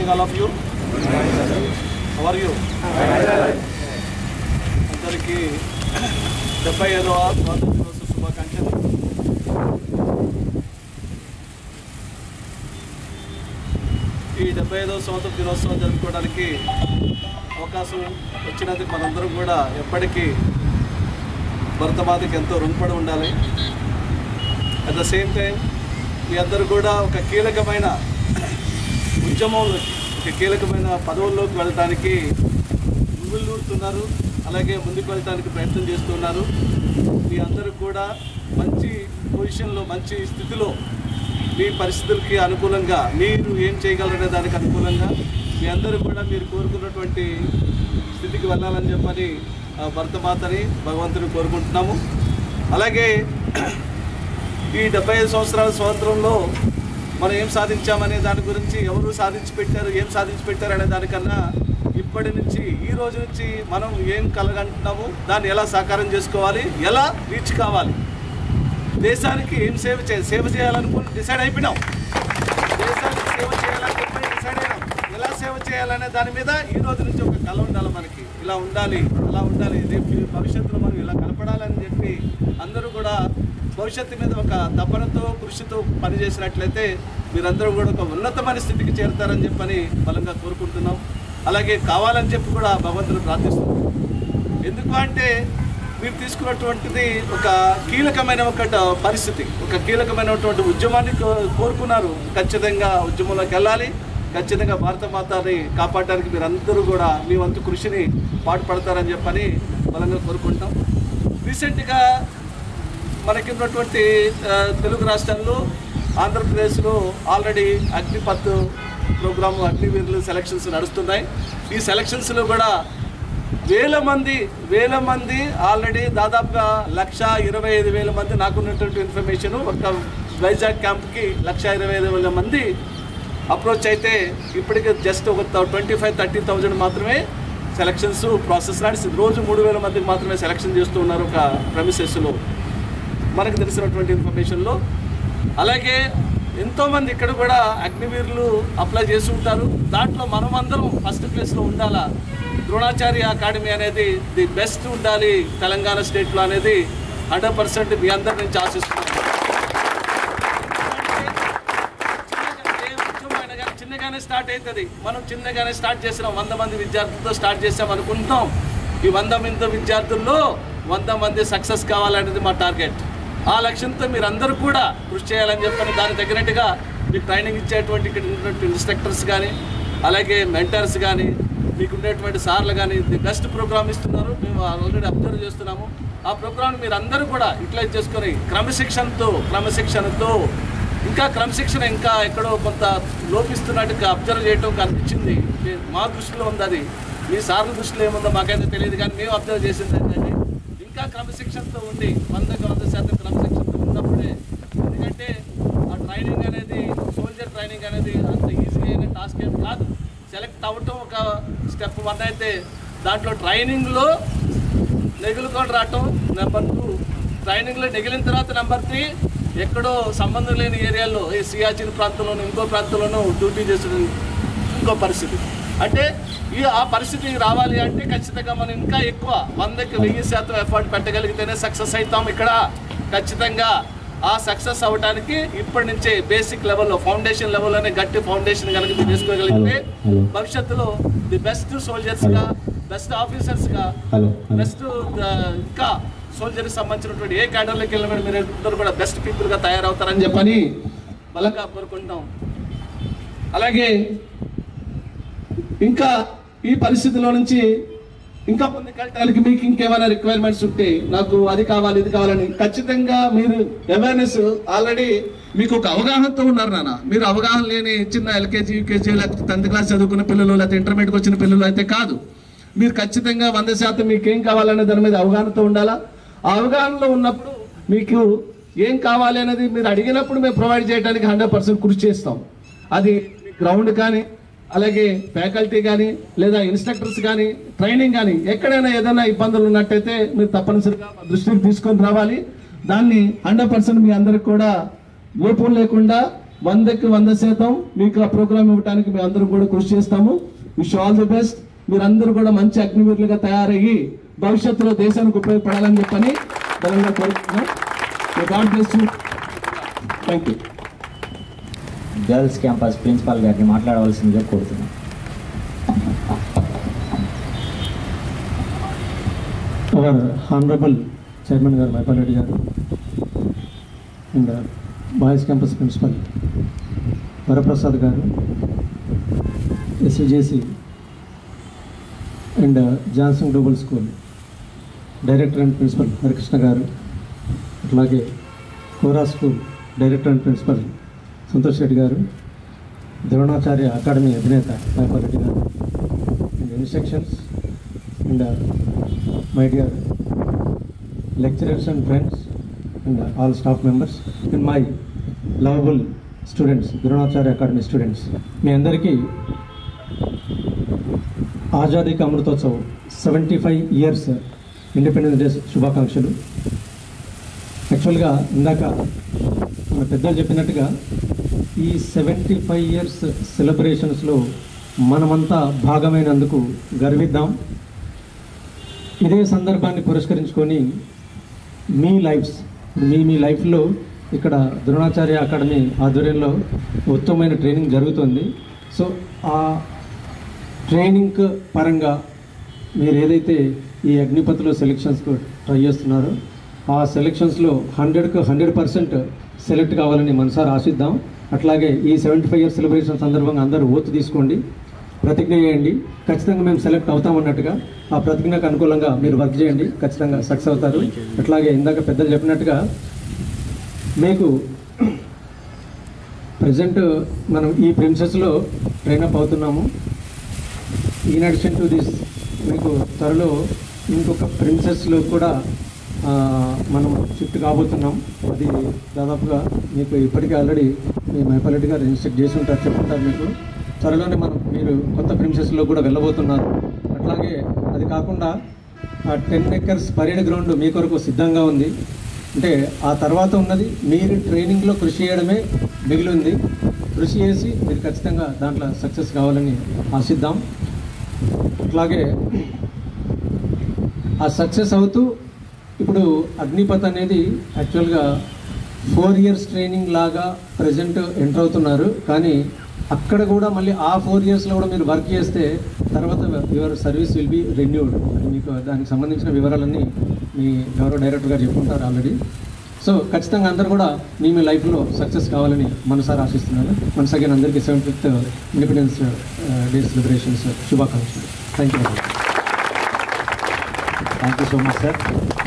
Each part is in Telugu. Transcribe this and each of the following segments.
All of you our you అందరికీ డెబ్బై ఐదవ స్వాతంత్ర దినోత్సవ శుభాకాంక్షలు ఈ డెబ్బై ఐదవ స్వాతంత్ర దినోత్సవం జరుపుకోవడానికి అవకాశం వచ్చినందుకు మనందరం కూడా ఎప్పటికీ భరతమాతకి ఎంతో రుణపడి ఉండాలి అట్ ద సేమ్ టైం మీ అందరూ కూడా ఒక కీలకమైన ఉద్యమంలోకి ఒక కీలకమైన పదవుల్లోకి వెళ్ళడానికి ఉన్నారు అలాగే ముందుకు వెళ్ళడానికి ప్రయత్నం చేస్తున్నారు మీ అందరూ కూడా మంచి పొజిషన్లో మంచి స్థితిలో మీ పరిస్థితులకి అనుకూలంగా మీరు ఏం చేయగలరనే దానికి అనుకూలంగా మీ అందరూ కూడా మీరు కోరుకున్నటువంటి స్థితికి వెళ్ళాలని చెప్పని ఆ, భరతమాతని భగవంతుని కోరుకుంటున్నాము అలాగే ఈ డెబ్బై ఐదు సంవత్సరాల స్వాతంత్రంలో మనం ఏం సాధించామనే దాని గురించి ఎవరు సాధించి పెట్టారు ఏం సాధించి పెట్టారు అనే దానికన్నా ఇప్పటి నుంచి ఈ రోజు నుంచి మనం ఏం కలగంటున్నాము దాన్ని ఎలా సాకారం చేసుకోవాలి ఎలా రీచ్ కావాలి దేశానికి ఏం సేవ చేయాలి సేవ చేయాలనుకుని డిసైడ్ అయిపోయినాం దేశానికి సేవ చేయాలని చెప్పి డిసైడ్ అయినాం ఎలా సేవ చేయాలనే దాని మీద ఈ రోజు నుంచి ఒక కళ ఉండాలి మనకి ఇలా ఉండాలి అలా ఉండాలి రేపు భవిష్యత్తులో మనం ఇలా కనపడాలని చెప్పి అందరూ కూడా భవిష్యత్తు మీద ఒక తపనతో కృషితో పనిచేసినట్లయితే మీరందరూ కూడా ఒక ఉన్నతమైన స్థితికి చేరుతారని చెప్పని బలంగా కోరుకుంటున్నాం అలాగే కావాలని చెప్పి కూడా భగవంతుని ప్రార్థిస్తున్నాం ఎందుకు అంటే మీరు తీసుకున్నటువంటిది ఒక కీలకమైన ఒక పరిస్థితి ఒక కీలకమైనటువంటి ఉద్యమాన్ని కో- కోరుకున్నారు ఖచ్చితంగా ఉద్యమంలోకి వెళ్ళాలి ఖచ్చితంగా భారత మాతని కాపాడడానికి మీరు అందరూ కూడా మీ వంతు కృషిని పాటుపడతారని చెప్పని బలంగా కోరుకుంటాం రీసెంట్గా మనకి ఉన్నటువంటి ఆ, తెలుగు రాష్ట్రాల్లో ఆంధ్రప్రదేశ్లో ఆల్రెడీ అగ్నిపత్ ప్రోగ్రామ్ అగ్నివీరులు సెలక్షన్స్ నడుస్తున్నాయి ఈ సెలక్షన్స్లో కూడా వేల మంది వేల మంది ఆల్రెడీ దాదాపుగా లక్ష ఇరవై ఐదు వేల మంది నాకున్నటువంటి ఇన్ఫర్మేషన్ ఒక వైజాగ్ క్యాంప్కి లక్ష ఇరవై ఐదు వేల మంది అప్రోచ్ అయితే ఇప్పటికి జస్ట్ ఒక ట్వంటీ ఫైవ్ థర్టీ థౌజండ్ మాత్రమే సెలక్షన్స్ ప్రాసెస్ నడిచి రోజు మూడు వేల మందికి మాత్రమే సెలక్షన్ చేస్తూ ఉన్నారు ఒక ప్రమిసెస్లో మనకు తెలిసినటువంటి ఇన్ఫర్మేషన్లో అలాగే ఎంతోమంది ఇక్కడ కూడా అగ్నివీరులు అప్లై చేసి ఉంటారు దాంట్లో మనమందరం ఫస్ట్ ప్లేస్లో ఉండాలా ద్రోణాచార్య అకాడమీ అనేది ది బెస్ట్ ఉండాలి తెలంగాణ స్టేట్లో అనేది హండ్రెడ్ పర్సెంట్ మీ అందరి నుంచి ఆశిస్తున్నాను చిన్నగా- ఏ ఉద్యమమైనా కానీ చిన్నగానే స్టార్ట్ అవుతుంది మనం చిన్నగానే స్టార్ట్ చేసినాం వంద మంది విద్యార్థులతో స్టార్ట్ చేసాం అనుకుంటాం ఈ వంద మంది విద్యార్థుల్లో వంద మంది సక్సెస్ కావాలనేది మా టార్గెట్ ఆ లక్ష్యంతో మీరు అందరూ కూడా కృషి చేయాలని చెప్పని దానికి తగినట్టుగా మీకు ట్రైనింగ్ ఇచ్చేటువంటి ఇక్కడ ఉన్నటువంటి ఇన్స్ట్రక్టర్స్ కానీ అలాగే మెంటర్స్ కానీ మీకు ఉండేటువంటి సార్లు కానీ ది బెస్ట్ ప్రోగ్రామ్ ఇస్తున్నారు మేము ఆల్రెడీ అబ్జర్వ్ చేస్తున్నాము ఆ ప్రోగ్రామ్ మీరు అందరూ కూడా యూటిలైజ్ చేసుకొని క్రమశిక్షణతో క్రమశిక్షణతో ఇంకా క్రమశిక్షణ ఇంకా ఎక్కడో కొంత లోపిస్తున్నట్టుగా అబ్జర్వ్ చేయటం కనిపించింది మీ- మా దృష్టిలో ఉంది అది మీ సార్ల దృష్టిలో ఏముందో మాకైతే తెలియదు కానీ మేము అబ్జర్వ్ చేసింది ఏంటంటే ఇంకా క్రమశిక్షణతో ఉండి వందకి వంద శాతం క్రమశిక్షణతో ఉన్నప్పుడే ఎందుకంటే ఆ ట్రైనింగ్ అనేది సోల్జర్ ట్రైనింగ్ అనేది అంత ఈజీ అయిన టాస్క్ ఏం కాదు సెలెక్ట్ అవ్వటం ఒక స్టెప్ వన్ అయితే దాంట్లో ట్రైనింగ్లో నెగులుకొని రావటం నెంబర్ టూ ట్రైనింగ్లో నెగిలిన తర్వాత నెంబర్ త్రీ ఎక్కడో సంబంధం లేని ఏరియాల్లో ఈ సియాచిన్ ప్రాంతంలోనూ ఇంకో ప్రాంతంలోనూ డ్యూటీ చేసిన ఇంకో పరిస్థితి అంటే ఈ ఆ పరిస్థితి రావాలి అంటే ఖచ్చితంగా మనం ఇంకా ఎక్కువ వందకి వెయ్యి శాతం ఎఫర్ట్ పెట్టగలిగితేనే సక్సెస్ అవుతాం ఇక్కడ ఖచ్చితంగా ఆ సక్సెస్ అవ్వడానికి ఇప్పటి నుంచే బేసిక్ లెవెల్లో ఫౌండేషన్ లెవెల్లోనే గట్టి ఫౌండేషన్ కనుక మీరు వేసుకోగలిగితే భవిష్యత్తులో ది బెస్ట్ సోల్జర్స్గా బెస్ట్ ఆఫీసర్స్గా హలో బెస్ట్ ఇంకా సోల్జర్కి సంబంధించినటువంటి ఏ క్యాడర్లోకి వెళ్ళిన మీరు ఇద్దరు కూడా బెస్ట్ పీపుల్గా తయారవుతారని చెప్పని బలంగా కోరుకుంటాం అలాగే ఇంకా ఈ పరిస్థితిలో నుంచి ఇంకా ముందుకు వెళ్ళడానికి మీకు ఇంకేమైనా రిక్వైర్మెంట్స్ ఉంటే నాకు అది కావాలి ఇది కావాలని ఖచ్చితంగా మీరు అవేర్నెస్ ఆల్రెడీ మీకు ఒక అవగాహనతో ఉన్నారు నాన్న మీరు అవగాహన లేని చిన్న ఎల్కేజీ యూకేజీ లేకపోతే టెన్త్ క్లాస్ చదువుకున్న పిల్లలు లేకపోతే ఇంటర్మీడియట్కి వచ్చిన పిల్లలు అయితే కాదు మీరు ఖచ్చితంగా వంద శాతం మీకు ఏం కావాలనే దాని మీద అవగాహనతో ఉండాలా ఆ అవగాహనలో ఉన్నప్పుడు మీకు ఏం కావాలి అనేది మీరు అడిగినప్పుడు మేము ప్రొవైడ్ చేయడానికి హండ్రెడ్ పర్సెంట్ కృషి చేస్తాం అది మీ గ్రౌండ్ కానీ అలాగే ఫ్యాకల్టీ కానీ లేదా ఇన్స్ట్రక్టర్స్ కానీ ట్రైనింగ్ కానీ ఎక్కడైనా ఏదైనా ఇబ్బందులు ఉన్నట్టయితే మీరు తప్పనిసరిగా మా దృష్టికి తీసుకొని రావాలి దాన్ని హండ్రెడ్ పర్సెంట్ మీ అందరికి కూడా లోపం లేకుండా వందకి వంద శాతం మీకు ఆ ప్రోగ్రామ్ ఇవ్వడానికి మేము అందరం కూడా కృషి చేస్తాము విష్ ఆల్ ది బెస్ట్ మీరందరూ కూడా మంచి అగ్నివీరులుగా తయారయ్యి భవిష్యత్తులో దేశానికి ఉపయోగపడాలని చెప్పని బలంగా కోరుతున్నాం God bless you thank you girls campus principal గారిని మాట్లాడవలసిందిగా కోరుతున్నాను అవర్ హానరబుల్ చైర్మన్ గారు Maipal Reddy garu and boys campus principal Varaprasad garu SVJC and Johnson global school director and principal Harikrishna garu అట్లాగే Kora school director and principal Santosh Reddy garu Dronacharya academy అధినేత Maipal Reddy garu and instructions and my dear lecturers and friends and all staff members and my lovable students Dronacharya academy students మీ అందరికీ Azadi ka Amritotsav seventy five years independence day శుభాకాంక్షలు యాక్చువల్గా ఇందాక మన పెద్దలు చెప్పినట్టుగా ఈ సెవెంటీ ఫైవ్ ఇయర్స్ సెలబ్రేషన్స్లో మనమంతా భాగమైనందుకు గర్విద్దాం ఇదే సందర్భాన్ని పురస్కరించుకొని మీ లైఫ్స్ మీ మీ లైఫ్లో ఇక్కడ ద్రోణాచార్య అకాడమీ ఆధ్వర్యంలో ఉత్తమమైన ట్రైనింగ్ జరుగుతుంది సో ఆ ట్రైనింగ్ పరంగా మీరు ఏదైతే ఈ అగ్నిపథ్లో సెలెక్షన్స్కు ట్రై చేస్తున్నారో ఆ సెలెక్షన్స్లో హండ్రెడ్కు హండ్రెడ్ పర్సెంట్ సెలెక్ట్ కావాలని మనసారి ఆశిద్దాం అట్లాగే ఈ సెవెంటీ ఫైవ్ ఇయర్స్ సెలబ్రేషన్ సందర్భంగా అందరూ ఓతు తీసుకోండి ప్రతిజ్ఞ చేయండి ఖచ్చితంగా మేము సెలెక్ట్ అవుతామన్నట్టుగా ఆ ప్రతిజ్ఞకు అనుకూలంగా మీరు వర్క్ చేయండి ఖచ్చితంగా సక్సెస్ అవుతారు అట్లాగే ఇందాక పెద్దలు చెప్పినట్టుగా మీకు ప్రజెంట్ మనం ఈ ప్రిన్సెస్లో ట్రైనప్ అవుతున్నాము ఇన్ అడిషన్ టు దిస్ మీకు త్వరలో ఇంకొక ప్రిన్సెస్లో కూడా ఆ, మనం షిఫ్ట్ కాబోతున్నాం అది దాదాపుగా మీకు ఇప్పటికే ఆల్రెడీ మీ మైపాలరెడ్డి గారు ఇన్స్ట్రక్ట్ చేసి ఉంటారు చెప్పుంటారు మీకు త్వరలోనే మనం మీరు కొత్త ప్రిన్సెస్లో కూడా వెళ్ళబోతున్నారు అట్లాగే అది కాకుండా ఆ టెన్ ఎకర్స్ పరేడ్ గ్రౌండ్ మీ కొరకు సిద్ధంగా ఉంది అంటే ఆ తర్వాత ఉన్నది మీరు ట్రైనింగ్లో కృషి చేయడమే మిగిలి ఉంది కృషి చేసి మీరు ఖచ్చితంగా దాంట్లో సక్సెస్ కావాలని ఆశిద్దాం అట్లాగే ఆ సక్సెస్ అవుతూ ఇప్పుడు అగ్నిపథ్ అనేది యాక్చువల్గా ఫోర్ ఇయర్స్ ట్రైనింగ్ లాగా ప్రజెంట్ ఎంటర్ అవుతున్నారు కానీ అక్కడ కూడా మళ్ళీ ఆ ఫోర్ ఇయర్స్లో కూడా మీరు వర్క్ చేస్తే తర్వాత your service will be renewed మీకు దానికి సంబంధించిన వివరాలన్నీ మీ గౌరవ డైరెక్టర్ గారు చెప్పుకుంటారు ఆల్రెడీ సో ఖచ్చితంగా అందరూ కూడా మీ మీ లైఫ్లో సక్సెస్ కావాలని మనసారి ఆశిస్తున్నాను వన్స్ అగైన్ అందరికీ seventh fifth independence day celebrations శుభాకాంక్షలు thank you thank you so much sir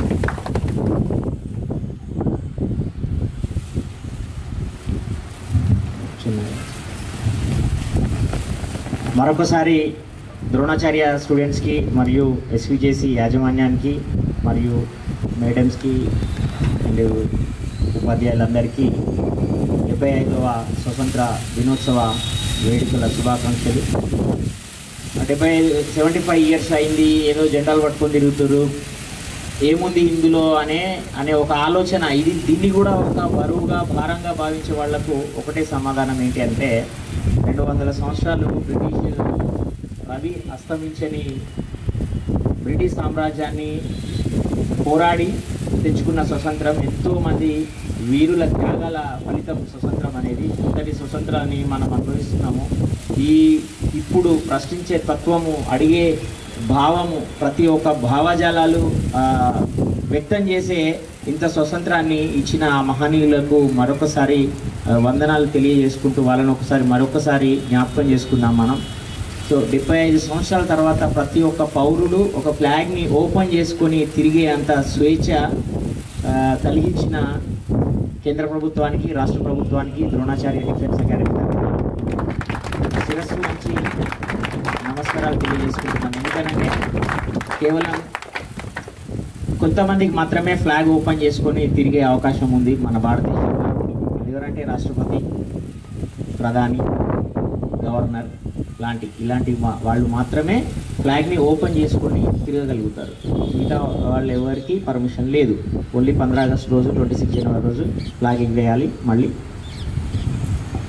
మరొకసారి ద్రోణాచార్య స్టూడెంట్స్కి మరియు ఎస్విజేసి యాజమాన్యానికి మరియు మేడమ్స్కి అండ్ ఉపాధ్యాయులందరికీ డెబ్బై ఐదవ స్వతంత్ర దినోత్సవ వేడుకల శుభాకాంక్షలు డెబ్బై సెవెంటీ ఫైవ్ ఇయర్స్ అయింది ఏదో జెండాలు పట్టుకొని తిరుగుతారు ఏముంది ఇందులో అనే అనే ఒక ఆలోచన ఇది దీన్ని కూడా ఒక బరువుగా భారంగా భావించే వాళ్లకు ఒకటే సమాధానం ఏంటి అంటే రెండు వందల సంవత్సరాలు బ్రిటిష్ రవి అస్తమించని బ్రిటిష్ సామ్రాజ్యాన్ని పోరాడి తెచ్చుకున్న స్వతంత్రం ఎంతోమంది వీరుల త్యాగాల ఫలితం స్వతంత్రం అనేది ఇంతటి స్వతంత్రాన్ని మనం అనుభవిస్తున్నాము ఈ ఇప్పుడు ప్రశ్నించే తత్వము అడిగే భావము ప్రతి ఒక్క భావజాలాలు ఆ, వ్యక్తం చేసే ఇంత స్వతంత్రాన్ని ఇచ్చిన ఆ మహనీయులకు మరొకసారి ఆ, వందనాలు తెలియజేసుకుంటూ వాళ్ళని ఒకసారి మరొకసారి జ్ఞాపకం చేసుకుందాం మనం సో డెబ్బై ఐదు సంవత్సరాల తర్వాత ప్రతి ఒక్క పౌరుడు ఒక ఫ్లాగ్ని ఓపెన్ చేసుకొని తిరిగే అంత స్వేచ్ఛ ఆ, కలిగించిన కేంద్ర ప్రభుత్వానికి రాష్ట్ర ప్రభుత్వానికి ద్రోణాచార్య డిఫెన్స్ అకాడమీ తరఫున శిరస్సు నుంచి నమస్కారాలు తెలియజేసుకుంటున్నాను ఎందుకంటే కేవలం కొంతమందికి మాత్రమే ఫ్లాగ్ ఓపెన్ చేసుకొని తిరిగే అవకాశం ఉంది మన భారతదేశంలో ఎవరంటే రాష్ట్రపతి ప్రధాని గవర్నర్ లాంటి ఇలాంటి మా- వాళ్ళు మాత్రమే ఫ్లాగ్ని ఓపెన్ చేసుకొని తిరగగలుగుతారు మిగతా వాళ్ళు ఎవరికి పర్మిషన్ లేదు ఓన్లీ పంద్రా ఆగస్ట్ రోజు ట్వంటీ సిక్స్ జనవరి రోజు ఫ్లాగ్ ఎగిరేయాలి మళ్ళీ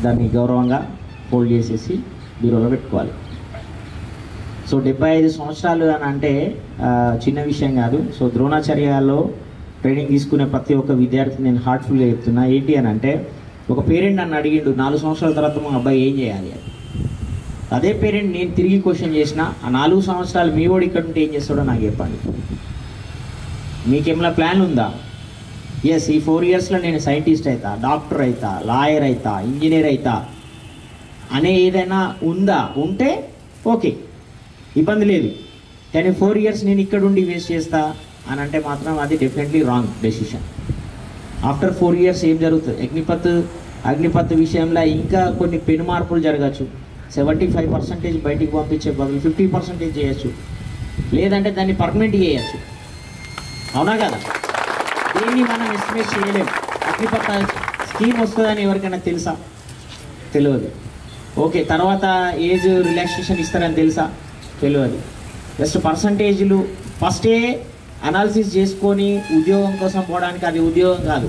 దాన్ని గౌరవంగా ఫోల్డ్ చేసేసి బీరోలో పెట్టుకోవాలి సో డెబ్బై ఐదు సంవత్సరాలు అని అంటే ఆ, చిన్న విషయం కాదు సో ద్రోణాచార్యాల్లో ట్రైనింగ్ తీసుకునే ప్రతి ఒక్క విద్యార్థి నేను హార్ట్ఫుల్గా చెప్తున్నా ఏంటి అని అంటే ఒక పేరెంట్ నన్ను అడిగిండు నాలుగు సంవత్సరాల తర్వాత మా అబ్బాయి ఏం చేయాలి అని అదే పేరెంట్ నేను తిరిగి క్వశ్చన్ చేసిన ఆ నాలుగు సంవత్సరాలు మీ వాడు ఇక్కడ ఉంటే ఏం చేస్తాడో నాకు చెప్పండి మీకేమైనా ప్లాన్ ఉందా ఎస్ ఈ ఫోర్ ఇయర్స్లో నేను సైంటిస్ట్ అవుతా డాక్టర్ అవుతా లాయర్ అవుతా ఇంజనీర్ అవుతా అనే ఏదైనా ఉందా ఉంటే ఓకే ఇబ్బంది లేదు కానీ ఫోర్ ఇయర్స్ నేను ఇక్కడ ఉండి వేస్ట్ చేస్తా అని అంటే మాత్రం అది definitely wrong decision after four years ఏం జరుగుతుంది అగ్నిపత్ అగ్నిపత్ విషయంలో ఇంకా కొన్ని పెను మార్పులు జరగచ్చు సెవెంటీ ఫైవ్ పర్సెంటేజ్ బయటికి పంపించే బదులు ఫిఫ్టీ పర్సెంటేజ్ చేయొచ్చు లేదంటే దాన్ని పర్మనెంట్ చేయొచ్చు అవునా కదా దీన్ని మనం ఎస్టిమేట్ చేయలేము అగ్నిపత్ స్కీమ్ వస్తుందని ఎవరికైనా తెలుసా తెలియదు ఓకే తర్వాత ఏజ్ రిలాక్సేషన్ ఇస్తారని తెలుసా తెలియదు జస్ట్ పర్సంటేజ్లు ఫస్టే అనాలిసిస్ చేసుకొని ఉద్యోగం కోసం పోవడానికి అది ఉద్యోగం కాదు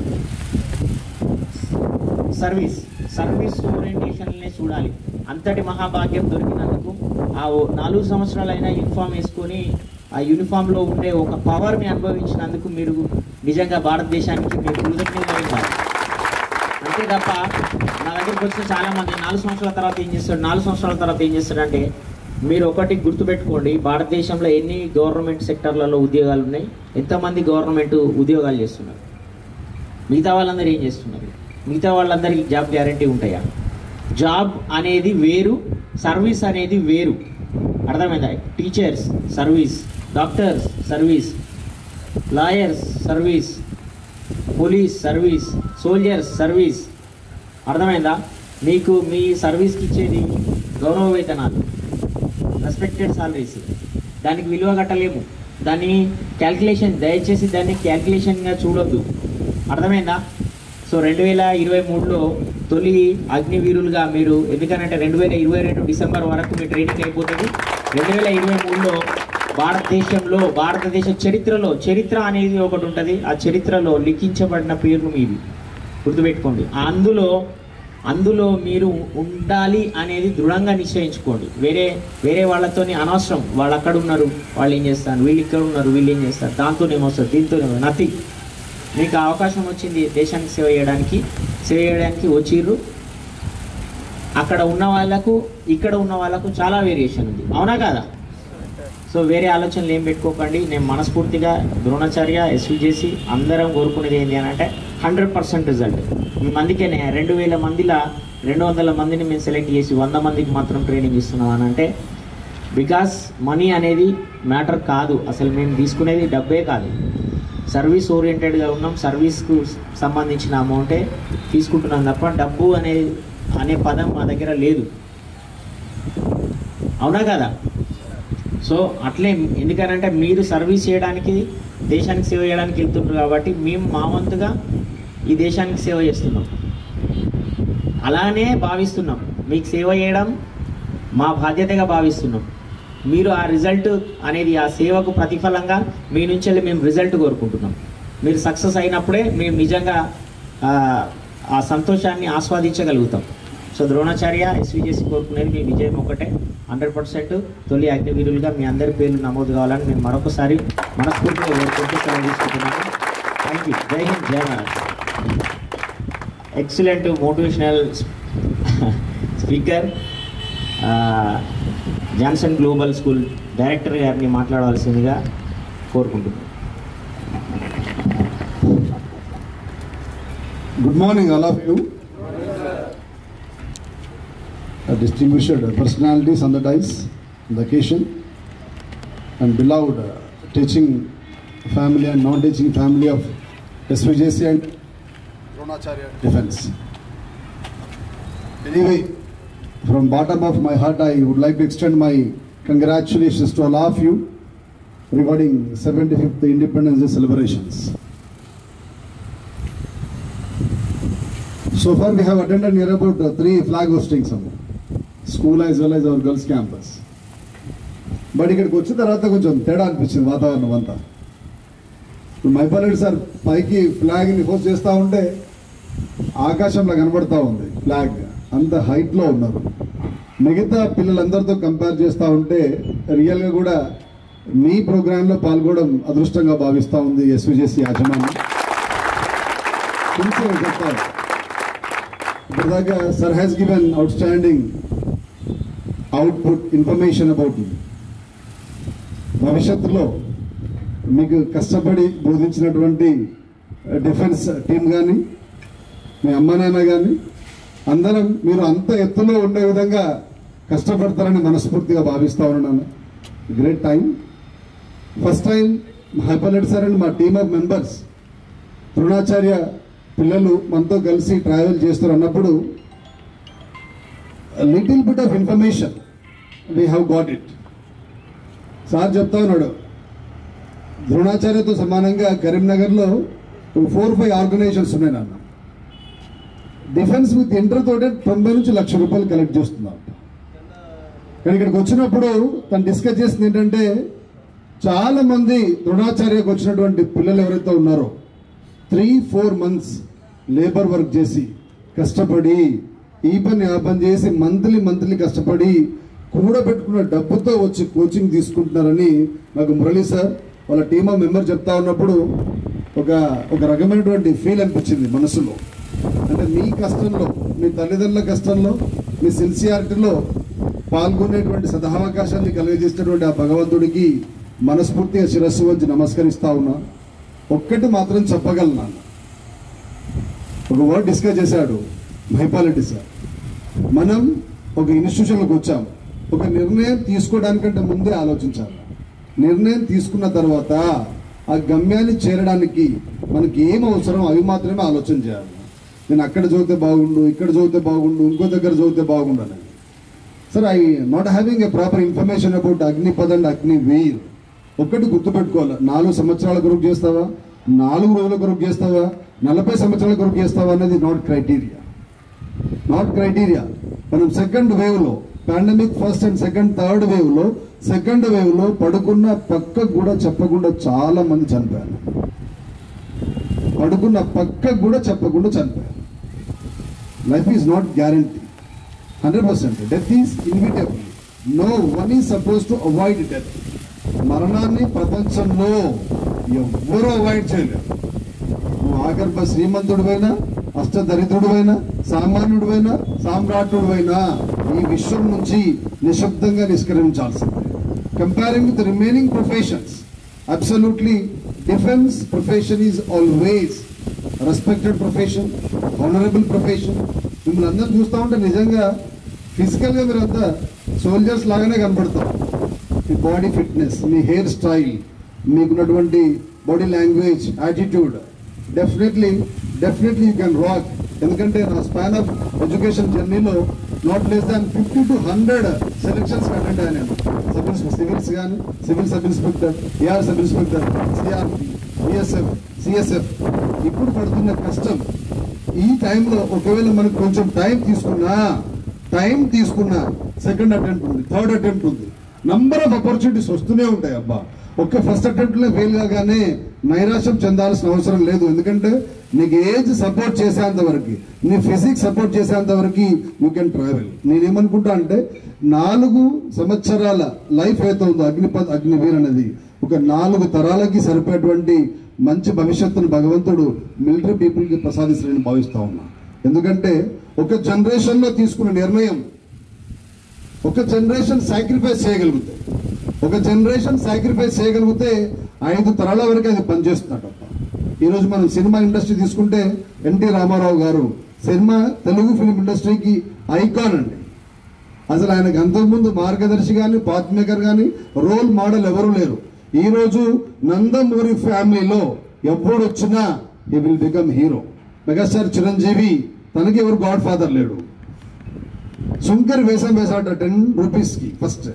సర్వీస్ సర్వీస్ ఓరియంటేషన్నే చూడాలి అంతటి మహాభాగ్యం దొరికినందుకు ఆ ఓ- నాలుగు సంవత్సరాలైనా యూనిఫామ్ వేసుకొని ఆ యూనిఫామ్లో ఉండే ఒక పవర్ని అనుభవించినందుకు మీరు నిజంగా భారతదేశానికి మీరు కృతజ్ఞతలు ఉండాలి అంతే తప్ప నా దగ్గరికి వచ్చిన చాలా మంది నాలుగు సంవత్సరాల తర్వాత ఏం చేస్తాడు నాలుగు సంవత్సరాల తర్వాత ఏం చేస్తాడంటే మీరు ఒకటి గుర్తుపెట్టుకోండి భారతదేశంలో ఎన్ని గవర్నమెంట్ సెక్టర్లలో ఉద్యోగాలు ఉన్నాయి ఎంతమంది గవర్నమెంట్ ఉద్యోగాలు చేస్తున్నారు మిగతా వాళ్ళందరూ ఏం చేస్తున్నారు మిగతా వాళ్ళందరికీ జాబ్ గ్యారంటీ ఉంటాయా జాబ్ అనేది వేరు సర్వీస్ అనేది వేరు అర్థమైందా teachers service doctors service lawyers service police service soldiers service అర్థమైందా మీకు మీ సర్వీస్కి ఇచ్చేది గౌరవ వేతనాలు రెస్పెక్టెడ్ సాలరీస్ దానికి విలువ కట్టలేము దాన్ని క్యాల్కులేషన్ దయచేసి దాన్ని క్యాల్కులేషన్గా చూడొద్దు అర్థమైందా సో రెండు వేల ఇరవై మూడులో తొలి అగ్నివీరులుగా మీరు ఎందుకనంటే రెండు వేల ఇరవై రెండు డిసెంబర్ వరకు మీ ట్రైనింగ్ అయిపోతుంది రెండు వేల ఇరవై మూడులో భారతదేశంలో భారతదేశ చరిత్రలో చరిత్ర అనేది ఒకటి ఉంటుంది ఆ చరిత్రలో లిఖించబడిన పేర్లు మీవి గుర్తుపెట్టుకోండి అందులో అందులో మీరు ఉండాలి అనేది దృఢంగా నిశ్చయించుకోండి వేరే వేరే వాళ్ళతోని అనవసరం వాళ్ళు అక్కడ ఉన్నారు వాళ్ళు ఏం చేస్తారు వీళ్ళు ఇక్కడ ఉన్నారు వీళ్ళు ఏం చేస్తారు దాంతో ఏమొస్తారు దీంతో నథింగ్ మీకు ఆ అవకాశం వచ్చింది దేశానికి సేవ చేయడానికి సేవ చేయడానికి వచ్చిర్రు అక్కడ ఉన్న వాళ్ళకు ఇక్కడ ఉన్న వాళ్ళకు చాలా వేరియేషన్ ఉంది అవునా కాదా సో వేరే ఆలోచనలు ఏం పెట్టుకోకండి నేను మనస్ఫూర్తిగా ద్రోణాచార్య ఎస్విజేసి అందరం కోరుకునేది ఏంటి అని అంటే హండ్రెడ్ పర్సెంట్ రిజల్ట్ మేము అందుకనే రెండు వేల మందిలా రెండు వందల మందిని మేము సెలెక్ట్ చేసి వంద మందికి మాత్రం ట్రైనింగ్ ఇస్తున్నాం అని అంటే బికాస్ మనీ అనేది మ్యాటర్ కాదు అసలు మేము తీసుకునేది డబ్బే కాదు సర్వీస్ ఓరియంటెడ్గా ఉన్నాం సర్వీస్కు సంబంధించిన అమౌంటే తీసుకుంటున్నాం తప్ప డబ్బు అనే అనే పదం మా దగ్గర లేదు అవునా కదా సో అట్లే ఎందుకనంటే మీరు సర్వీస్ చేయడానికి దేశానికి సేవ చేయడానికి వెళ్తుంటారు కాబట్టి మేము మా వంతుగా ఈ దేశానికి సేవ చేస్తున్నాం అలానే భావిస్తున్నాం మీకు సేవ చేయడం మా బాధ్యతగా భావిస్తున్నాం మీరు ఆ రిజల్ట్ అనేది ఆ సేవకు ప్రతిఫలంగా మీ నుంచి వెళ్ళి మేము రిజల్ట్ కోరుకుంటున్నాం మీరు సక్సెస్ అయినప్పుడే మేము నిజంగా ఆ, ఆ సంతోషాన్ని ఆస్వాదించగలుగుతాం సో ద్రోణాచార్య ఎస్విజేసి కోరుకునేది మీ విజయం ఒకటే హండ్రెడ్ పర్సెంట్ తొలి అగ్నివీరులుగా మీ అందరి పేర్లు నమోదు కావాలని మేము మరొకసారి మనస్ఫూర్తిగా కోరుకుంటూ సెలవు తీసుకుంటున్నాను థ్యాంక్ యూ జై హింద్ జై Bharat excellent motivational speaker Johnson global school director గారిని మాట్లాడవలసిందిగా కోరుకుంటున్నాను Good morning, all of you. Uh, Distinguished personalities on the dais, on the occasion, and beloved uh, teaching family and non-teaching family of SVJC and Dronacharya Defense. Anyway, from bottom of my heart, I would like to extend my congratulations to all of you regarding 75th Independence Day celebrations. So far, we have attended near about uh, three flag hostings, some school as well as our girls' campus. But ఇక్కడికి వచ్చిన తర్వాత కొంచెం తేడా అనిపించింది వాతావరణం అంతా ఇప్పుడు మైపాలెడ్డి సార్ పైకి ఫ్లాగ్ని హోస్ట్ చేస్తూ ఉంటే ఆకాశంలో కనబడతా ఉంది ఫ్లాగ్ అంత హైట్లో ఉన్నారు మిగతా పిల్లలందరితో కంపేర్ చేస్తూ ఉంటే రియల్గా కూడా మీ ప్రోగ్రాంలో పాల్గొనడం అదృష్టంగా భావిస్తూ ఉంది ఎస్విజేసి యాజమాన్యం సిన్సియర్ చెప్తారు ఇప్పటిదాకా sir has given outstanding output information about you భవిష్యత్తులో మీకు కష్టపడి బోధించినటువంటి డిఫెన్స్ టీం కానీ మీ అమ్మ నాన్న కానీ అందరం మీరు అంత ఎత్తులో ఉండే విధంగా కష్టపడతారని మనస్ఫూర్తిగా భావిస్తా ఉన్నాను గ్రేట్ టైం ఫస్ట్ టైం హైపర్లెట్ సార్ అండ్ మా టీమ్ ఆఫ్ మెంబర్స్ ద్రోణాచార్య పిల్లలు మనతో కలిసి ట్రావెల్ చేస్తారు అన్నప్పుడు little bit of information we have got it sir చెప్తా ఉన్నాడు ద్రోణాచార్యతో సమానంగా కరీంనగర్లో ఫోర్ ఫైవ్ ఆర్గనైజేషన్స్ ఉన్నాయి నాన్న డిఫెన్స్ విత్ ఇంటర్ తోటే తొంభై నుంచి లక్ష రూపాయలు కలెక్ట్ చేస్తున్నారు కానీ ఇక్కడికి వచ్చినప్పుడు తను డిస్కస్ చేసింది ఏంటంటే చాలా మంది ద్రోణాచార్యకు వచ్చినటువంటి పిల్లలు ఎవరైతే ఉన్నారో three four months labour work చేసి కష్టపడి ఈ పని ఆ పని చేసి మంత్లీ మంత్లీ కష్టపడి కూడబెట్టుకున్న డబ్బుతో వచ్చి కోచింగ్ తీసుకుంటున్నారని నాకు మురళీ సార్ వాళ్ళ టీమ్ ఆఫ్ మెంబర్ చెప్తా ఉన్నప్పుడు ఒక ఒక రకమైనటువంటి ఫీల్ అనిపించింది మనసులో అంటే మీ కష్టంలో మీ తల్లిదండ్రుల కష్టంలో మీ సిన్సియారిటీలో పాల్గొనేటువంటి సదావకాశాన్ని కలిగజేసినటువంటి ఆ భగవంతుడికి మనస్ఫూర్తిగా శిరస్సు వంచి నమస్కరిస్తా ఉన్నా ఒక్కటి మాత్రం చెప్పగలను నాన్న ఒక వర్డ్ డిస్కస్ చేశాడు భైపాలెడ్డి సార్ మనం ఒక ఇన్స్టిట్యూషన్లోకి వచ్చాం ఒక నిర్ణయం తీసుకోవడానికంటే ముందే ఆలోచించాలి నిర్ణయం తీసుకున్న తర్వాత ఆ గమ్యాన్ని చేరడానికి మనకి ఏం అవసరం అవి మాత్రమే ఆలోచన చేయాలి నేను అక్కడ చదివితే బాగుండు ఇక్కడ చదివితే బాగుండు ఇంకో దగ్గర చదివితే బాగుండు అని sir I not having a proper information about Agnipath and Agniveer ఒక్కటి గుర్తుపెట్టుకోవాలి నాలుగు సంవత్సరాల కొరకు చేస్తావా నాలుగు రోజుల కొరకు చేస్తావా నలభై సంవత్సరాల కొరకు చేస్తావా అనేది నాట్ క్రైటీరియా నాట్ క్రైటీరియా మనం సెకండ్ వేవ్ లో pandemic first and second third wave లో సెకండ్ వేవ్ లో పడుకున్న పక్కకు కూడా చెప్పకుండా చాలా మంది చనిపోయారు పడుకున్న పక్కకు కూడా చెప్పకుండా చనిపోయారు life is not guarantee hundred percent death is inevitable no one is suppose to avoid death మరణాన్ని ప్రపంచంలో ఎవ్వరూ అవాయిడ్ చేయలేరు నువ్వు ఆగర్భ శ్రీమంతుడివైనా అష్టదరిద్రుడివైనా సామాన్యుడివైనా సామ్రాట్టుడివైనా ఈ విశ్వం నుంచి నిశ్శబ్దంగా నిష్క్రమించాల్సిందే comparing with remaining professions absolutely defence profession is always respected profession honourable profession మిమ్మల్ని అందరూ చూస్తూ ఉంటే నిజంగా ఫిజికల్గా మీరంతా సోల్జర్స్ లాగానే కనబడతారు మీ బాడీ ఫిట్నెస్ మీ హెయిర్ స్టైల్ మీకున్నటువంటి body language attitude definitely definitely you can rock ఎందుకంటే నా స్పాన్ ఆఫ్ ఎడ్యుకేషన్ జర్నీలో not less than fifty to hundred selections attend అయ్యాను సబ్ ఇన్స్పెక్టర్ సివిల్స్ కానీ civil sub inspector AR sub inspector CRP BSF CSF ఇప్పుడు పడుతున్న కష్టం ఈ టైంలో ఒకవేళ మనకు కొంచెం టైం తీసుకున్నా టైం తీసుకున్నా సెకండ్ అటెంప్ట్ ఉంది థర్డ్ అటెంప్ట్ ఉంది నంబర్ ఆఫ్ ఆపర్చునిటీస్ వస్తూనే ఉంటాయి అబ్బా ఒక్క ఫస్ట్ అటెంప్ట్ లో ఫెయిల్ కాగానే నైరాశ్యం చెందాల్సిన అవసరం లేదు ఎందుకంటే నీకు ఏజ్ సపోర్ట్ చేసేంత వరకు నీ ఫిజిక్స్ సపోర్ట్ చేసేంత వరకు యూ కెన్ ట్రావెల్ నేనేమనుకుంటా అంటే నాలుగు సంవత్సరాల లైఫ్ అయితే ఉందో అగ్నిపద్ అగ్నివీర్ అనేది ఒక నాలుగు తరాలకి సరిపోయేటువంటి మంచి భవిష్యత్తును భగవంతుడు మిలిటరీ పీపుల్కి ప్రసాదిస్తారని భావిస్తా ఉన్నా ఎందుకంటే ఒక జనరేషన్ లో తీసుకున్న నిర్ణయం ఒక జనరేషన్ సాక్రిఫైస్ చేయగలిగితే ఒక జనరేషన్ సాక్రిఫైస్ చేయగలిగితే ఐదు తరాల వరకు అది పనిచేస్తున్నట్టు ఈరోజు మనం సినిమా ఇండస్ట్రీ తీసుకుంటే ఎన్టీ రామారావు గారు సినిమా తెలుగు ఫిలిం ఇండస్ట్రీకి ఐకాన్ అండి అసలు ఆయనకు అంతకుముందు మార్గదర్శి కానీ పాత్ మేకర్ కానీ రోల్ మోడల్ ఎవరు లేరు ఈ రోజు నందమూరి ఫ్యామిలీలో ఎప్పుడు వచ్చినా he will become hero megastar Chiranjeevi తనకి ఎవరు గాడ్ ఫాదర్ లేడు సుంకర్ వేషం వేసాట టెన్ రూపీస్ కి first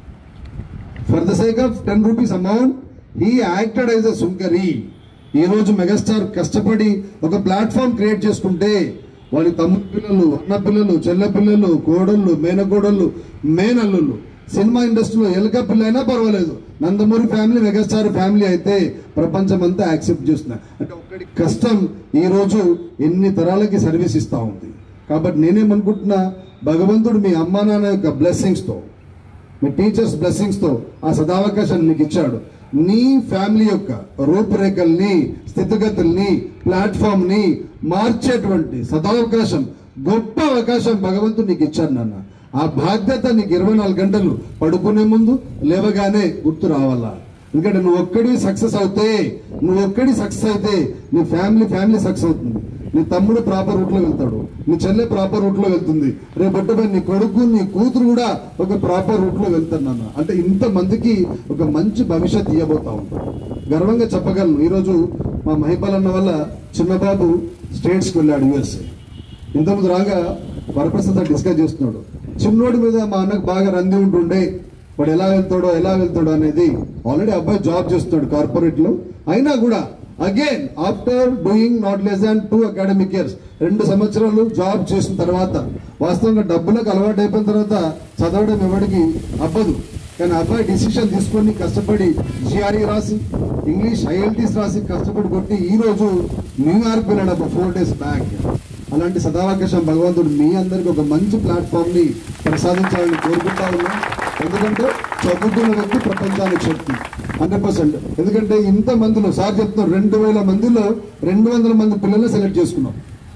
for the sake of ten rupees amount he acted as a సుంకరి ఈ రోజు మెగాస్టార్ కష్టపడి ఒక ప్లాట్ఫామ్ క్రియేట్ చేసుకుంటే వాళ్ళ తమ్ముడు పిల్లలు అన్న పిల్లలు చెల్ల పిల్లలు కోడళ్ళు మేనకోడళ్ళు మేనల్లుళ్ళు సినిమా ఇండస్ట్రీలో ఎలుక పిల్ల అయినా పర్వాలేదు నందమూరి ఫ్యామిలీ మెగాస్టార్ ఫ్యామిలీ అయితే ప్రపంచం అంతా యాక్సెప్ట్ చేస్తున్నారు అంటే ఒక్కడి కష్టం ఈ రోజు ఎన్ని తరాలకి సర్వీస్ ఇస్తా ఉంది కాబట్టి నేనేమనుకుంటున్నా భగవంతుడు మీ అమ్మా నాన్న యొక్క బ్లెస్సింగ్స్తో మీ టీచర్స్ బ్లెస్సింగ్స్తో ఆ సదావకాశాన్ని మీకు ఇచ్చాడు నీ ఫ్యామిలీ యొక్క రూపురేఖల్ని స్థితిగతుల్ని ప్లాట్ఫామ్ని మార్చేటువంటి సదావకాశం గొప్ప అవకాశం భగవంతుడు నీకు ఇచ్చాడు నాన్న ఆ బాధ్యత నీకు ఇరవై నాలుగు గంటలు పడుకునే ముందు లేవగానే గుర్తు రావాలా ఎందుకంటే నువ్వు ఒక్కడి సక్సెస్ అవుతే నువ్వు ఒక్కడి సక్సెస్ అయితే నీ ఫ్యామిలీ ఫ్యామిలీ సక్సెస్ అవుతుంది నీ తమ్ముడు ప్రాపర్ రూట్ లో వెళ్తాడు నీ చెల్లె ప్రాపర్ రూట్ లో వెళ్తుంది రేపటి నీ కొడుకు నీ కూతురు కూడా ఒక ప్రాపర్ రూట్ లో వెళ్తాను నాన్న అంటే ఇంత మందికి ఒక మంచి భవిష్యత్ ఇవ్వబోతా ఉంటాడు గర్వంగా చెప్పగలను ఈరోజు మా మహిపాల్ అన్న వల్ల చిన్న బాబు స్టేట్స్కి వెళ్ళాడు యుఎస్ఏ ఇంతకుముందు రాగా వరప్రసాద్ డిస్కస్ చేస్తున్నాడు చిన్నోడి మీద మా అన్నకు బాగా రంది ఉంటుండే వాడు ఎలా వెళ్తాడో ఎలా వెళ్తాడో అనేది ఆల్రెడీ అబ్బాయి జాబ్ చేస్తున్నాడు కార్పొరేట్ లో అయినా కూడా again after doing not less than two academic years రెండు సంవత్సరాలు జాబ్ చేసిన తర్వాత వాస్తవంగా డబ్బులకు అలవాటు అయిపోయిన తర్వాత చదవడం ఎవరికి అవ్వదు కానీ అబ్బాయి డిసిషన్ తీసుకొని కష్టపడి జిఆర్ఈ రాసి ఇంగ్లీష్ ఐఎల్టీస్ రాసి కష్టపడి కొట్టి ఈ రోజు న్యూయార్క్ వెళ్ళాడు అప్పుడు ఫోర్ డేస్ బ్యాక్ అలాంటి సదావకాశం భగవంతుడు మీ అందరికి ఒక మంచి ప్లాట్ఫామ్ ని ప్రసాదించాలని కోరుకుంటా ఉన్నా ఎందుకంటే చదువుకున్న వ్యక్తి ప్రపంచానికి శక్తి హండ్రెడ్ పర్సెంట్ ఎందుకంటే ఇంత మందిలో సార్ చెప్తున్నారు రెండు వేల మందిలో రెండు వందల మంది పిల్లల్ని సెలెక్ట్ చేసుకున్నాం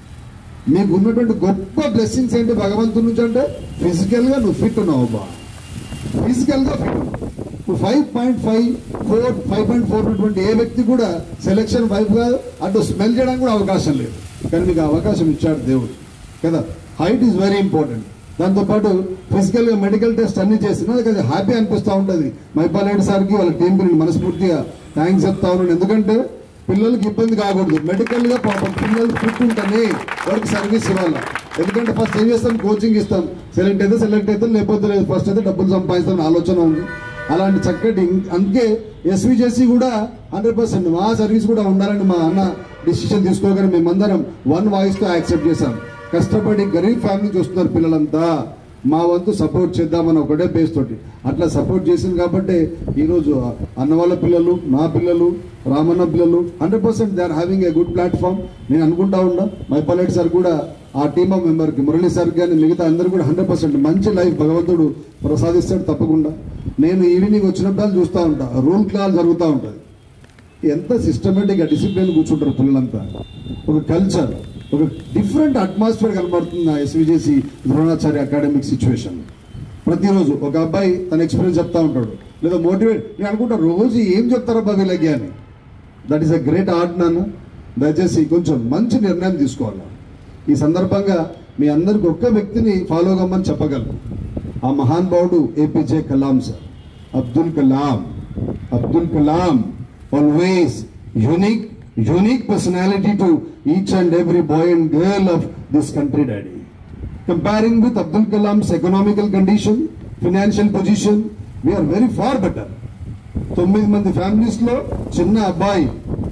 మీకు ఉన్నటువంటి గొప్ప బ్లెస్సింగ్స్ ఏంటి భగవంతుడి నుంచి అంటే ఫిజికల్ గా నువ్వు ఫిట్ ఉన్నావు బా ఫిజికల్ గా ఫిట్ ఇప్పుడు five point five four five point four ఉన్నటువంటి ఏ వ్యక్తి కూడా సెలెక్షన్ వైఫ్ గా అటు స్మెల్ చేయడానికి కూడా అవకాశం లేదు కానీ మీకు ఆ అవకాశం ఇచ్చాడు దేవుడు కదా హైట్ ఈజ్ వెరీ ఇంపార్టెంట్ దాంతోపాటు ఫిజికల్ గా మెడికల్ టెస్ట్ అన్ని చేసి నాకు అది హ్యాపీ అనిపిస్తూ ఉంటుంది మైపాల్ రెడ్డి సార్కి వాళ్ళ టీం నేను మనస్ఫూర్తిగా థ్యాంక్స్ చెప్తా ఉన్నాను ఎందుకంటే పిల్లలకి ఇబ్బంది కాకూడదు మెడికల్ గా పాపం పిల్లలు ఫిట్ ఉంటేనే వారికి సర్వీస్ ఇవ్వాలి ఎందుకంటే ఫస్ట్ ఏం చేస్తాం కోచింగ్ ఇస్తాం సెలెక్ట్ అయితే సెలెక్ట్ అయితే లేకపోతే లేదు ఫస్ట్ అయితే డబ్బులు సంపాదిస్తాం ఆలోచన ఉంది అలాంటి చక్కటి అందుకే ఎస్విజేసి కూడా హండ్రెడ్ పర్సెంట్ మా సర్వీస్ కూడా ఉండాలని మా అన్న డిసిషన్ తీసుకోగానే మేమందరం వన్ వాయిస్ తో యాక్సెప్ట్ చేశాం కష్టపడి గరీబ్ ఫ్యామిలీ చూస్తున్నారు పిల్లలంతా మా వంతు సపోర్ట్ చేద్దామని ఒకటే బేస్ తోటి అట్లా సపోర్ట్ చేసింది కాబట్టి ఈరోజు అన్న వాళ్ళ పిల్లలు నా పిల్లలు రామన్న పిల్లలు hundred percent they are having a good platform నేను అనుకుంటా ఉన్నా మైపాలెట్ సార్ కూడా ఆ టీమ్ ఆఫ్ మెంబర్కి మురళీ సార్ కానీ మిగతా అందరూ కూడా హండ్రెడ్ పర్సెంట్ మంచి లైఫ్ భగవంతుడు ప్రసాదిస్తాడు తప్పకుండా నేను ఈవినింగ్ వచ్చినప్పుడు చూస్తూ ఉంటా రూల్ క్లాస్ జరుగుతూ ఉంటుంది ఎంత సిస్టమేటిక్గా డిసిప్లిన్ కూర్చుంటారు పిల్లలంతా ఒక కల్చర్ ఒక డిఫరెంట్ అట్మాస్ఫియర్ కనబడుతుంది నా ఎస్విజేసి ద్రోణాచార్య అకాడమిక్ సిచ్యువేషన్ ప్రతిరోజు ఒక అబ్బాయి తన ఎక్స్పీరియన్స్ చెప్తా ఉంటాడు లేదా మోటివేట్ నేను అనుకుంటా రోజు ఏం చెప్తారబ్బా వీళ్ళకి అని that is a great art నాన్న దయచేసి కొంచెం మంచి నిర్ణయం తీసుకోవాలి ఈ సందర్భంగా మీ అందరికి ఒక్క వ్యక్తిని ఫాలో కమ్మని చెప్పగలను ఆ మహానుభావుడు APJ Kalam sir Abdul Kalam Abdul Kalam always unique unique personality to each and every boy and girl of this country daddy comparing with Abdul Kalam's economical condition financial position we are very far better తొమ్మిది మంది ఫ్యామిలీస్ లో చిన్న అబ్బాయి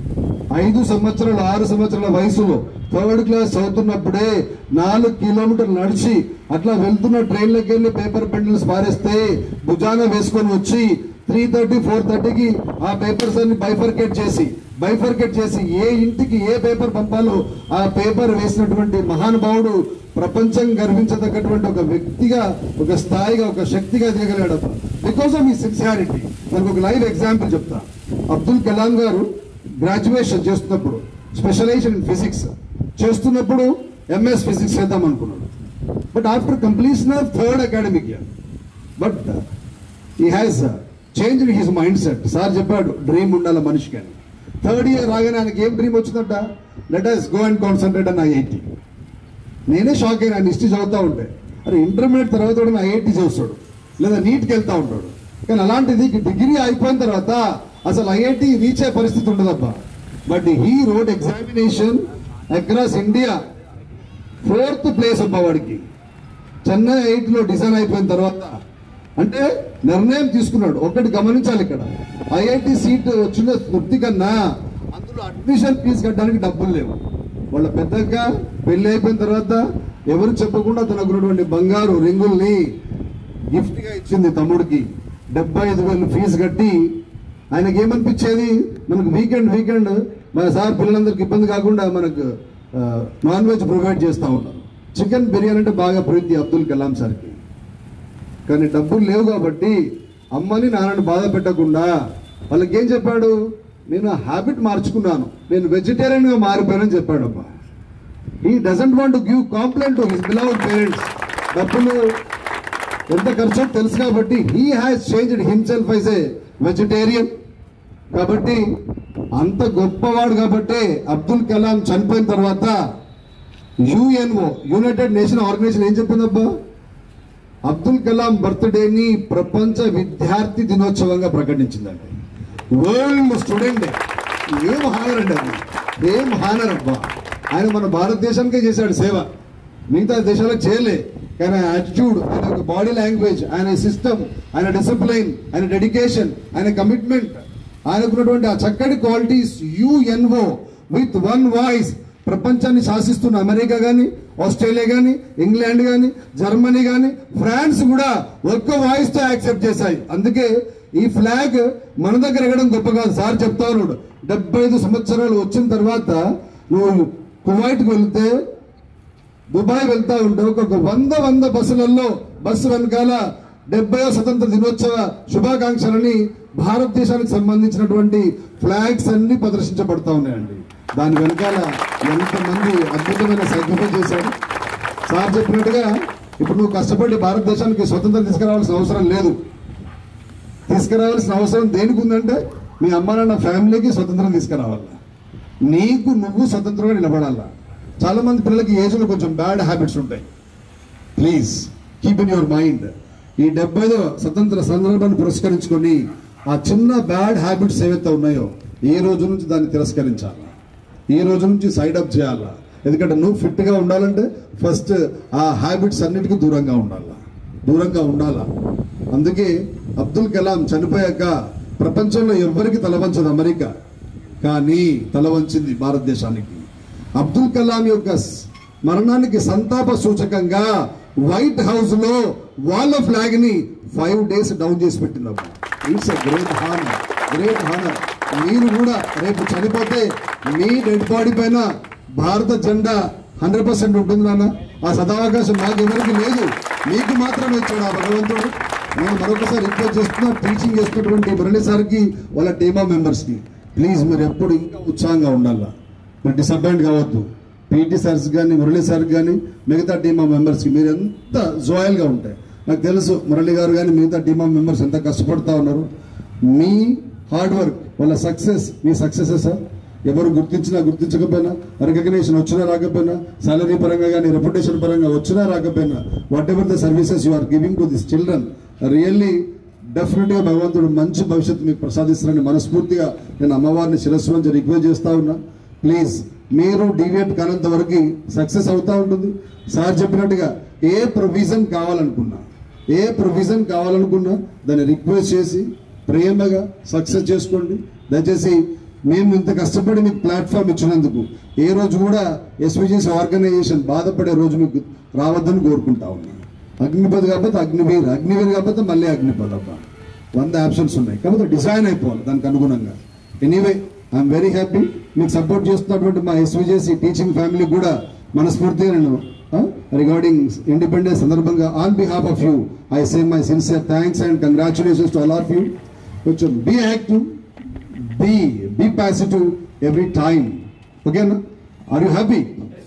ఐదు సంవత్సరాల ఆరు సంవత్సరాల వయసులో థర్డ్ క్లాస్ చదువుతున్నప్పుడే నాలుగు కిలోమీటర్లు నడిచి అట్లా వెళ్తున్న ట్రైన్లోకి వెళ్ళి పేపర్ పెండిల్స్ పారేస్తే భుజాన వేసుకొని వచ్చి త్రీ థర్టీ ఫోర్ థర్టీకి ఆ పేపర్స్ అన్ని బైఫర్కేట్ చేసి బైఫర్కేట్ చేసి ఏ ఇంటికి ఏ పేపర్ పంపాలో ఆ పేపర్ వేసినటువంటి మహానుభావుడు ప్రపంచం గర్వించదగ్గటువంటి ఒక వ్యక్తిగా ఒక స్థాయిగా ఒక శక్తిగా దిగలేడు బికాస్ ఆఫ్ ఈ సిన్సియారిటీ దానికి ఒక లైవ్ ఎగ్జాంపుల్ చెప్తా అబ్దుల్ కలాం గారు గ్రాడ్యుయేషన్ చేస్తున్నప్పుడు స్పెషలైజేషన్ ఇన్ ఫిజిక్స్ చేస్తున్నప్పుడు ఎంఎస్ ఫిజిక్స్ చేద్దాం అనుకున్నాడు but after completion of third academic year but he has change his mindset sir చెప్పాడు డ్రీమ్ ఉండాలి మనిషికి అని థర్డ్ ఇయర్ రాగానే ఆయనకి ఏం డ్రీమ్ వచ్చిందంట let us go and concentrate on IIT నేనే షాక్ అయినా హిస్టరీ చదువుతా ఉంటే అరే ఇంటర్మీడియట్ తర్వాత కూడా ఐఐటి చేస్తాడు లేదా నీట్కి వెళ్తా ఉంటాడు కానీ అలాంటిది డిగ్రీ అయిపోయిన తర్వాత అసలు ఐఐటి రీచ్ అయ్యే పరిస్థితి ఉండదబ్బా but he wrote examination across India fourth place అబ్బా వాడికి చెన్నై ఎయిట్ లో డిజైన్ అయిపోయిన తర్వాత అంటే నిర్ణయం తీసుకున్నాడు ఒకటి గమనించాలి ఇక్కడ ఐఐటి సీట్ వచ్చిన తృప్తి కన్నా అందులో అడ్మిషన్ ఫీజు కట్టడానికి డబ్బులు లేవు వాళ్ళ పెద్దగా పెళ్లి అయిపోయిన తర్వాత ఎవరు చెప్పకుండా తనకు ఉన్నటువంటి బంగారు రింగుల్ని గిఫ్ట్ గా ఇచ్చింది తమ్ముడికి డెబ్బై ఐదు వేలు ఫీజు కట్టి ఆయనకి ఏమనిపించేది మనకు వీకెండ్ వీకెండ్ మన సార్ పిల్లలందరికి ఇబ్బంది కాకుండా మనకు నాన్ వెజ్ ప్రొవైడ్ చేస్తూ ఉన్నారు చికెన్ బిర్యానీ అంటే బాగా ప్రీతి అబ్దుల్ కలాం సార్కి కానీ డబ్బులు లేవు కాబట్టి అమ్మని నాన్నని బాధ పెట్టకుండా వాళ్ళకి ఏం చెప్పాడు నేను హ్యాబిట్ మార్చుకున్నాను నేను వెజిటేరియన్గా మారిపోయానని చెప్పాడు అబ్బా he doesn't want to give complaint to his beloved parents డబ్బులు ఎంత ఖర్చు తెలుసు కాబట్టి he has changed himself is a vegetarian కాబట్టి అంత గొప్పవాడు కాబట్టి అబ్దుల్ కలాం చనిపోయిన తర్వాత యుఎన్ఓ యునైటెడ్ నేషన్ ఆర్గనైజేషన్ ఏం చెప్పిందబ్బా అబ్దుల్ కలాం బర్త్డేని ప్రపంచ విద్యార్థి దినోత్సవంగా ప్రకటించిందండి వరల్డ్ స్టూడెంట్ డే ఏం హానర్ అండి అది ఏం హానర్ అబ్బా ఆయన మన భారతదేశానికే చేశాడు సేవ మిగతా దేశాలకు చేయలే కానీ ఆయన యాటిట్యూడ్ ఆయన యొక్క బాడీ లాంగ్వేజ్ ఆయన సిస్టమ్ ఆయన డిసిప్లైన్ ఆయన డెడికేషన్ ఆయన కమిట్మెంట్ ఆయనకున్నటువంటి ఆ చక్కటి qualities UNO with one voice ప్రపంచాన్ని శాసిస్తున్న అమెరికా కానీ ఆస్ట్రేలియా కానీ ఇంగ్లాండ్ కానీ జర్మనీ కానీ ఫ్రాన్స్ కూడా ఒక్క వాయిస్ తో యాక్సెప్ట్ చేశాయి అందుకే ఈ ఫ్లాగ్ మన దగ్గర ఎగడం గొప్ప కాదు సార్ చెప్తా ఉన్నాడు డెబ్బై ఐదు సంవత్సరాలు వచ్చిన తర్వాత నువ్వు కువైట్కి వెళ్తే దుబాయ్ వెళ్తా ఉంటే ఒక వంద వంద బస్సులలో బస్సు వెనకాల డెబ్బై స్వతంత్ర దినోత్సవ శుభాకాంక్షలని భారతదేశానికి సంబంధించినటువంటి ఫ్లాగ్స్ అన్ని ప్రదర్శించబడతా ఉన్నాయండి దాని వెనకాల ఎంతమంది అద్భుతమైన సాక్రిఫైస్ చేశారు సార్ చెప్పినట్టుగా ఇప్పుడు నువ్వు కష్టపడి భారతదేశానికి స్వతంత్రం తీసుకురావాల్సిన అవసరం లేదు తీసుకురావాల్సిన అవసరం దేనికి ఉందంటే మీ అమ్మ నాన్న ఫ్యామిలీకి స్వతంత్రం తీసుకురావాలా నీకు నువ్వు స్వతంత్రంగా నిలబడాలా చాలా మంది పిల్లలకి ఏజ్లో కొంచెం బ్యాడ్ హ్యాబిట్స్ ఉంటాయి please keep in your mind ఈ డెబ్బైదో స్వతంత్ర సందర్భాన్ని పురస్కరించుకొని ఆ చిన్న బ్యాడ్ హ్యాబిట్స్ ఏవైతే ఉన్నాయో ఈ రోజు నుంచి దాన్ని తిరస్కరించాలా ఈ రోజు నుంచి సైడ్ అప్ చేయాలా ఎందుకంటే నువ్వు ఫిట్ గా ఉండాలంటే ఫస్ట్ ఆ హ్యాబిట్స్ అన్నిటికీ దూరంగా ఉండాలా దూరంగా ఉండాలా అందుకే అబ్దుల్ కలాం చనిపోయాక ప్రపంచంలో ఎవ్వరికి తలవంచదు అమెరికా కానీ తల వంచింది భారతదేశానికి అబ్దుల్ కలాం యొక్క స్- మరణానికి సంతాప సూచకంగా వైట్ హౌస్ లో వాళ్ళ ఫ్లాగ్ ని ఫైవ్ డేస్ డౌన్ చేసి పెట్టినప్పుడు it's a great honour great honour మీరు కూడా రేపు చనిపోతే మీ డెడ్ బాడీ పైన భారత జెండా హండ్రెడ్ పర్సెంట్ ఉంటుంది నాన్న ఆ సదావకాశం మాకు ఎవరికి లేదు మీకు మాత్రమే ఇచ్చాడు ఆ భగవంతుడు నేను మరొకసారి రిక్వెస్ట్ చేస్తున్నా టీచింగ్ చేస్తున్నటువంటి మురళి సార్కి వాళ్ళ టీమ్ ఆఫ్ మెంబర్స్కి ప్లీజ్ మీరు ఎప్పుడు ఇంకా ఉత్సాహంగా ఉండాలా మీరు డిసప్పాయింట్ కావద్దు పీటీ సార్స్ కానీ మురళి సార్ కానీ మిగతా టీమ్ ఆఫ్ మెంబర్స్కి మీరు ఎంత జోయల్గా ఉంటాయి నాకు తెలుసు మురళి గారు కానీ మిగతా టీమ్ ఆఫ్ మెంబర్స్ ఎంత కష్టపడతా ఉన్నారు మీ హార్డ్ వర్క్ వాళ్ళ సక్సెస్ మీ సక్సెస్ సార్ ఎవరు గుర్తించినా గుర్తించకపోయినా రికగ్నేషన్ వచ్చినా రాకపోయినా సాలరీ పరంగా కానీ రెప్యుటేషన్ పరంగా వచ్చినా రాకపోయినా whatever the services you are giving to this children really definite గా భగవంతుడు మంచి భవిష్యత్తు మీకు ప్రసాదిస్తారని మనస్ఫూర్తిగా నేను అమ్మవారిని శిరస్సు నుంచి రిక్వెస్ట్ చేస్తా ఉన్నా ప్లీజ్ మీరు డివియేట్ కానంత వరకు సక్సెస్ అవుతా ఉంటుంది సార్ చెప్పినట్టుగా ఏ ప్రొవిజన్ కావాలనుకున్నా ఏ ప్రొవిజన్ కావాలనుకున్నా దాన్ని రిక్వెస్ట్ చేసి ప్రేమగా సక్సెస్ చేసుకోండి దయచేసి మేము ఇంత కష్టపడి మీకు ప్లాట్ఫామ్ ఇచ్చినందుకు ఏ రోజు కూడా ఎస్విజీసీ ఆర్గనైజేషన్ బాధపడే రోజు మీకు రావద్దని కోరుకుంటా ఉన్నాను అగ్నిపథ్ కాకపోతే అగ్నివీర్ అగ్నివీర్ కాకపోతే మళ్ళీ అగ్నిపథ్ అబ్బా వంద ఆప్షన్స్ ఉన్నాయి కాకపోతే డిజైన్ అయిపోవాలి దానికి అనుగుణంగా ఎనీవే ఐఎమ్ వెరీ హ్యాపీ మీకు సపోర్ట్ చేస్తున్నటువంటి మా ఎస్విజేసి టీచింగ్ ఫ్యామిలీ కూడా మనస్ఫూర్తిగా నేను రిగార్డింగ్ ఇండిపెండెన్స్ సందర్భంగా on behalf of you I say my sincere thanks and congratulations to all of you కొంచెం be active be be positive every time ఓకేనా are you happy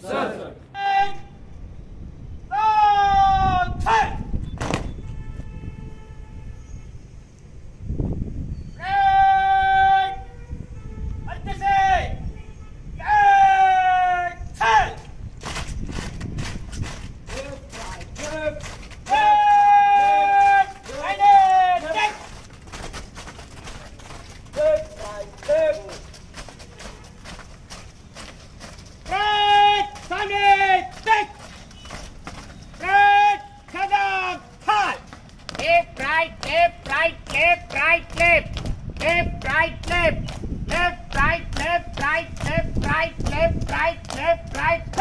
Great Sunday Stick! Great Kadam Hut! Left, right, left, right, left, right, left. Left, right, left. Left, right, left, right, left, right, left, right, left, right,